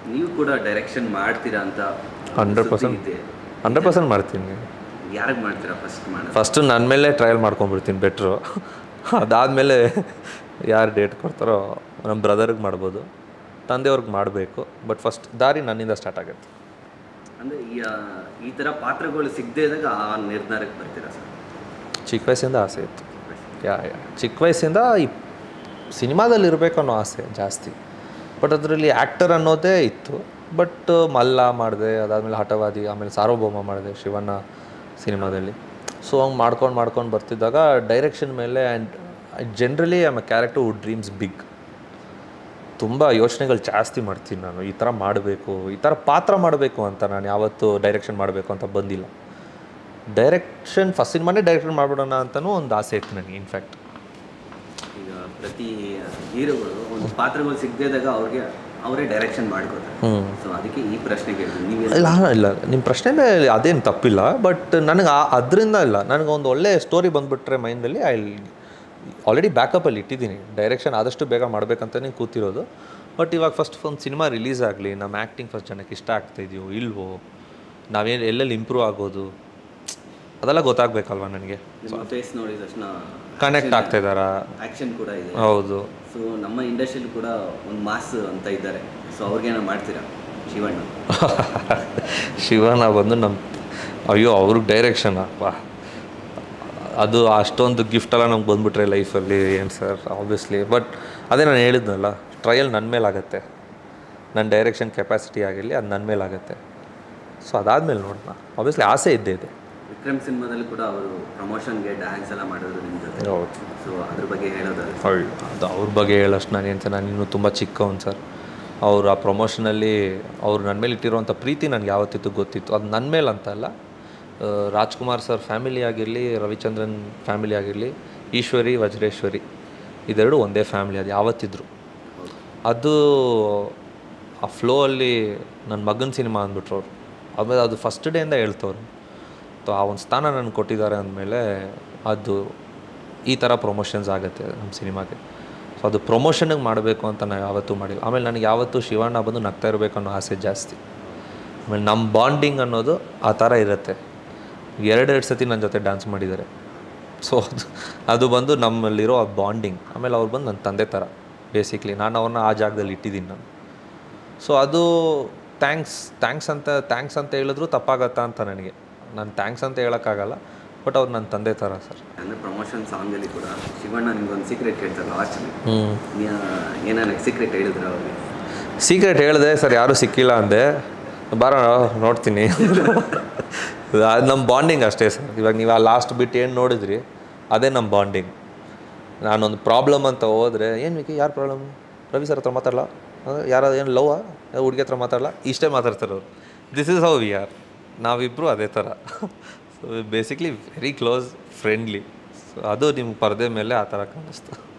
ನೀವು ಕೂಡ ಡೈರೆಕ್ಷನ್ ಮಾಡ್ತೀರಾ ಅಂತ ಹಂಡ್ರೆಡ್ ಸುದ್ದಿ ಪರ್ಸೆಂಟ್ ಇದೆ ಹಂಡ್ರೆಡ್ ಪರ್ಸೆಂಟ್ ಮಾಡ್ತೀನಿ ಯಾರಿಗೆ ಮಾಡ್ತೀರಾ ಫಸ್ಟ್ ಮಾಡೋದು ಫಸ್ಟು ನನ್ನ ಮೇಲೆ ಟ್ರಯಲ್ ಮಾಡ್ಕೊಂಬಿಡ್ತೀನಿ ಬೆಟ್ರು ಅದಾದಮೇಲೆ ಯಾರು ಡೇಟ್ ಕೊಡ್ತಾರೋ ನಮ್ಮ ಬ್ರದರ್ಗೆ ಮಾಡ್ಬೋದು ತಂದೆಯವ್ರಿಗೆ ಮಾಡಬೇಕು ಬಟ್ ಫಸ್ಟ್ ದಾರಿ ನನ್ನಿಂದ ಸ್ಟಾರ್ಟ್ ಆಗುತ್ತೆ ಅಂದರೆ ಈ ಆ, ಈ ಥರ ಪಾತ್ರಗಳು ಸಿಗದೇ ಇದ್ದಾಗ ಆ ನಿರ್ಧಾರಕ್ಕೆ ಬರ್ತೀರಾ ಸರ್ ಚಿಕ್ಕ ವಯಸ್ಸಿಂದ ಆಸೆ ಇತ್ತು ಯಾ ಯಾ ಚಿಕ್ಕ ವಯಸ್ಸಿಂದ ಈ ಸಿನಿಮಾದಲ್ಲಿ ಇರಬೇಕು ಅನ್ನೋ ಆಸೆ ಜಾಸ್ತಿ ಬಟ್ ಅದರಲ್ಲಿ ಆ್ಯಕ್ಟರ್ ಅನ್ನೋದೇ ಇತ್ತು ಬಟ್ ಮಲ್ಲ ಮಾಡಿದೆ ಅದಾದಮೇಲೆ ಹಠವಾದಿ ಆಮೇಲೆ ಸಾರ್ವಭೌಮ ಮಾಡಿದೆ ಶಿವಣ್ಣ ಸಿನಿಮಾದಲ್ಲಿ ಸೊ ಹಂಗೆ ಮಾಡ್ಕೊಂಡು ಮಾಡ್ಕೊಂಡು ಬರ್ತಿದ್ದಾಗ ಡೈರೆಕ್ಷನ್ ಮೇಲೆ and generally I'm a character would dreams big ತುಂಬ ಯೋಚನೆಗಳು ಜಾಸ್ತಿ ಮಾಡ್ತೀನಿ ನಾನು ಈ ಥರ ಮಾಡಬೇಕು ಈ ಥರ ಪಾತ್ರ ಮಾಡಬೇಕು ಅಂತ ನಾನು ಯಾವತ್ತೂ ಡೈರೆಕ್ಷನ್ ಮಾಡಬೇಕು ಅಂತ ಬಂದಿಲ್ಲ ಡೈರೆಕ್ಷನ್ ಫಸ್ಟ್ ಸಿನಿಮಾನೇ ಡೈರೆಕ್ಷನ್ ಮಾಡ್ಬಿಡೋಣ ಅಂತಲೂ ಒಂದು ಆಸೆ ಇತ್ತು ನನಗೆ ಇನ್ಫ್ಯಾಕ್ಟ್ ಈಗ ಪ್ರತಿ ಹೀರೋಗಳು ಒಂದು ಪಾತ್ರಗಳು ಸಿಗದೇ ಇದ್ದಾಗ ಅವ್ರಿಗೆ ಅವರೇ ಡೈರೆಕ್ಷನ್ ಮಾಡ್ಕೋತಾರೆ ಹ್ಞೂ ಸೊ ಅದಕ್ಕೆ ಈ ಪ್ರಶ್ನೆ ಕೇಳಿದ್ರು ನೀವು ಇಲ್ಲ ಇಲ್ಲ ನಿಮ್ಮ ಪ್ರಶ್ನೆ ಮೇಲೆ ಅದೇನು ತಪ್ಪಿಲ್ಲ ಬಟ್ ನನಗೆ ಆ ಅದರಿಂದ ಇಲ್ಲ ನನಗೆ ಒಂದು ಒಳ್ಳೆ ಸ್ಟೋರಿ ಬಂದುಬಿಟ್ರೆ ಮೈಂಡಲ್ಲಿ ಐ ಆಲ್ರೆಡಿ ಬ್ಯಾಕಪ್ಪಲ್ಲಿ ಇಟ್ಟಿದ್ದೀನಿ ಡೈರೆಕ್ಷನ್ ಆದಷ್ಟು ಬೇಗ ಮಾಡಬೇಕಂತಲೇ ಕೂತಿರೋದು ಬಟ್ ಇವಾಗ ಫಸ್ಟ್ ಒಂದು ಸಿನಿಮಾ ರಿಲೀಸ್ ಆಗಲಿ ನಮ್ಮ ಆ್ಯಕ್ಟಿಂಗ್ ಫಸ್ಟ್ ಜನಕ್ಕೆ ಇಷ್ಟ ಆಗ್ತಾಯಿದೆಯೋ ಇಲ್ವೋ ನಾವೇನು ಎಲ್ಲೆಲ್ಲಿ ಇಂಪ್ರೂವ್ ಆಗೋದು ಅದೆಲ್ಲ ಗೊತ್ತಾಗಬೇಕಲ್ವ ನನಗೆ ನಿಮ್ಮ ಫೇಸ್ ನೋಡಿದ ತಕ್ಷಣ ಕನೆಕ್ಟ್ ಆಗ್ತಾ ಇದ್ದಾರಾ ಆ್ಯಕ್ಷನ್ ಕೂಡ ಇದೆ ಹೌದು ಸೊ ನಮ್ಮ ಇಂಡಸ್ಟ್ರಿಯಲ್ಲಿ ಕೂಡ ಒಂದು ಮಾಸ್ ಅಂತ ಇದ್ದಾರೆ ಸೊ ಅವ್ರಿಗೇನೋ ಮಾಡ್ತೀರಾ ಶಿವಣ್ಣ ಶಿವನ ಬಂದು ನಮ್ಮ ಅಯ್ಯೋ ಅವ್ರಿಗೆ ಡೈರೆಕ್ಷನ್ ಅಪ್ಪ ಅದು ಅಷ್ಟೊಂದು ಗಿಫ್ಟ್ ಎಲ್ಲ ನಮ್ಗೆ ಬಂದ್ಬಿಟ್ರೆ ಲೈಫಲ್ಲಿ ಏನು ಸರ್ ಆಬ್ವಿಯಸ್ಲಿ ಬಟ್ ಅದೇ ನಾನು ಹೇಳಿದ್ನಲ್ಲ ಟ್ರಯಲ್ ನನ್ನ ಮೇಲಾಗತ್ತೆ ನನ್ನ ಡೈರೆಕ್ಷನ್ ಕೆಪಾಸಿಟಿ ಆಗಿರಲಿ ಅದು ನನ್ನ ಮೇಲಾಗತ್ತೆ ಸೊ ಅದಾದಮೇಲೆ ನೋಡೋಣ ಆಬ್ವಿಯಸ್ಲಿ ಆಸೆ ಇದ್ದೇ ಇದೆ ವಿಕ್ರಮ್ ಸಿನಿಮಾದಲ್ಲಿ ಕೂಡ ಅವರು ಪ್ರಮೋಷನ್ಗೆ ಡ್ಯಾನ್ಸ್ ಎಲ್ಲ ಮಾಡಿದ್ರು ನಿಮ್ಮ ಜೊತೆ ಹೌದು ಸೊ ಅದ್ರ ಬಗ್ಗೆ ಹೇಳೋದಾದ್ರೆ ಅಯ್ಯೋ ಅದು ಅವ್ರ ಬಗ್ಗೆ ಹೇಳೋಷ್ಟು ನಾನೇನು ಸರ್ ನಾನು ಇನ್ನೂ ತುಂಬ ಚಿಕ್ಕವನು ಸರ್ ಅವ್ರು ಆ ಪ್ರಮೋಷನಲ್ಲಿ ಅವ್ರು ನನ್ನ ಮೇಲೆ ಇಟ್ಟಿರುವಂಥ ಪ್ರೀತಿ ನನಗೆ ಯಾವತ್ತಿತ್ತು ಗೊತ್ತಿತ್ತು ಅದು ನನ್ನ ಮೇಲೆ ಅಂತ ಅಲ್ಲ ಆ, ರಾಜ್ಕುಮಾರ್ ಸರ್ ಫ್ಯಾಮಿಲಿ ಆಗಿರಲಿ ರವಿಚಂದ್ರನ್ ಫ್ಯಾಮಿಲಿ ಆಗಿರಲಿ ಈಶ್ವರಿ ವಜ್ರೇಶ್ವರಿ ಇದೆರಡು ಒಂದೇ ಫ್ಯಾಮಿಲಿ ಅದು ಯಾವತ್ತಿದ್ರು ಅದು ಆ ಫ್ಲೋ ಅಲ್ಲಿ ನನ್ನ ಮಗನ ಸಿನಿಮಾ ಅಂದ್ಬಿಟ್ರು ಅವ್ರು ಆಮೇಲೆ ಅದು ಫಸ್ಟ್ ಡೇಯಿಂದ ಹೇಳ್ತವ್ರು ಸೊ ಆ ಒಂದು ಸ್ಥಾನ ನನಗೆ ಕೊಟ್ಟಿದ್ದಾರೆ ಅಂದಮೇಲೆ ಅದು ಈ ಥರ ಪ್ರಮೋಷನ್ಸ್ ಆಗುತ್ತೆ ನಮ್ಮ ಸಿನಿಮಾಗೆ ಸೊ ಅದು ಪ್ರಮೋಷನ್ಗೆ ಮಾಡಬೇಕು ಅಂತ ನಾನು ಯಾವತ್ತೂ ಮಾಡಿಲ್ಲ ಆಮೇಲೆ ನನಗೆ ಯಾವತ್ತೂ ಶಿವಣ್ಣ ಬಂದು ನಗ್ತಾ ಇರಬೇಕು ಅನ್ನೋ ಆಸೆ ಜಾಸ್ತಿ ಆಮೇಲೆ ನಮ್ಮ ಬಾಂಡಿಂಗ್ ಅನ್ನೋದು ಆ ಥರ ಇರುತ್ತೆ ಎರಡೆರಡು ಸತಿ ನನ್ನ ಜೊತೆ ಡ್ಯಾನ್ಸ್ ಮಾಡಿದ್ದಾರೆ ಸೊ ಅದು ಅದು ಬಂದು ನಮ್ಮಲ್ಲಿರೋ ಆ ಬಾಂಡಿಂಗ್ ಆಮೇಲೆ ಅವ್ರು ಬಂದು ನನ್ನ ತಂದೆ ಥರ ಬೇಸಿಕ್ಲಿ ನಾನು ಅವ್ರನ್ನ ಆ ಜಾಗದಲ್ಲಿ ಇಟ್ಟಿದ್ದೀನಿ ನಾನು ಸೊ ಅದು ಥ್ಯಾಂಕ್ಸ್ ಥ್ಯಾಂಕ್ಸ್ ಅಂತ ಥ್ಯಾಂಕ್ಸ್ ಅಂತ ಹೇಳಿದ್ರು ತಪ್ಪಾಗತ್ತಾ ಅಂತ ನನಗೆ ನಾನು ಥ್ಯಾಂಕ್ಸ್ ಅಂತ ಹೇಳೋಕ್ಕಾಗಲ್ಲ ಬಟ್ ಅವ್ರು ನನ್ನ ತಂದೆ ಥರ ಸರ್ ಅಂದರೆ ಪ್ರಮೋಷನ್ ಸಾಂಗಲ್ಲಿ ಕೂಡ ಶಿವಣ್ಣ ನಿಮ್ಗೊಂದು ಸೀಕ್ರೆಟ್ ಹೇಳ್ತಾರೆ ಲಾಸ್ಟಲ್ಲಿ ಹ್ಞೂ ಏನಾನ ಸೀಕ್ರೆಟ್ ಹೇಳಿದ್ರು ಅವ್ರಿಗೆ ಸೀಕ್ರೆಟ್ ಹೇಳಿದೆ ಸರ್ ಯಾರೂ ಸಿಕ್ಕಿಲ್ಲ ಅಂದೆ ಬಾರ ನೋಡ್ತೀನಿ ಅದು ನಮ್ಮ ಬಾಂಡಿಂಗ್ ಅಷ್ಟೇ ಸರ್ ಇವಾಗ ನೀವು ಆ ಲಾಸ್ಟ್ ಬಿಟ್ಟು ಏನು ನೋಡಿದ್ರಿ ಅದೇ ನಮ್ಮ ಬಾಂಡಿಂಗ್ ನಾನೊಂದು ಪ್ರಾಬ್ಲಮ್ ಅಂತ ಹೋದರೆ ಏನು ವಿಕಿ ಯಾರು ಪ್ರಾಬ್ಲಮ್ ರವಿ ಸರ್ ಹತ್ರ ಮಾತಾಡಲ್ಲ ಯಾರು ಏನು ಲವ್ ಹುಡುಗಿ ಹತ್ರ ಮಾತಾಡಲ್ಲ ಇಷ್ಟೇ ಮಾತಾಡ್ತಾರೆ ಅವರು this is how we are ನಾವಿಬ್ಬರು ಅದೇ ಥರ so basically very close friendly so ಅದು ನಿಮ್ಮ ಪರದೆ ಮೇಲೆ ಆ ಥರ ಕಾಣಿಸ್ತು